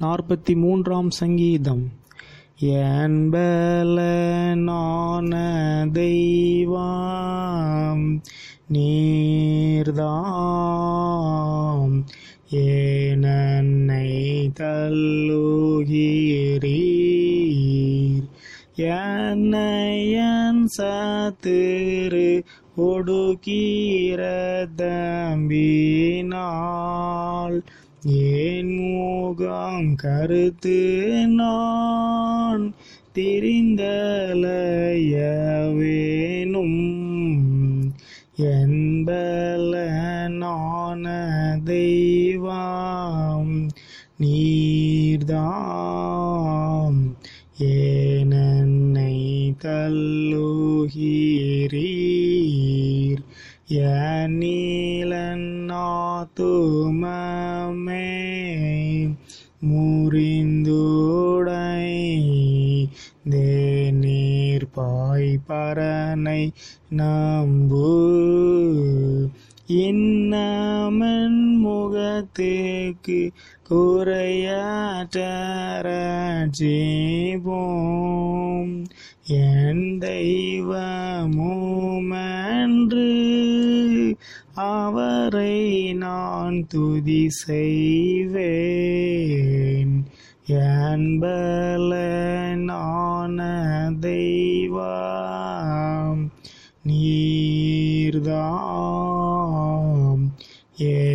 நாற்பத்தி மூன்றாம் சங்கீதம் என்பல நான தெய்வம் நீர்தாம் ஏனன்னை தள்ளுகிறீர் என்னையன் சத்துரு ஒடுக்கீர தம்பினால் ஏன் மூகம் கருத்து நான் திரிந்தலைய வேணும் என்பலனான தெய்வம் நீர்தாம் ஏனன்னை தள்ளுகிறீர் நீலநாத்துமமே முறிந்துடை தேநீர் பாய் பரனை நம்பு இன்னமன் முகத்துக்கு குறையாற்றீபோம் என் தெய்வமுமென்று அவரை நான் துதி செய்வேன் என்பல நான தெய்வம் நீர்தாம் ஏ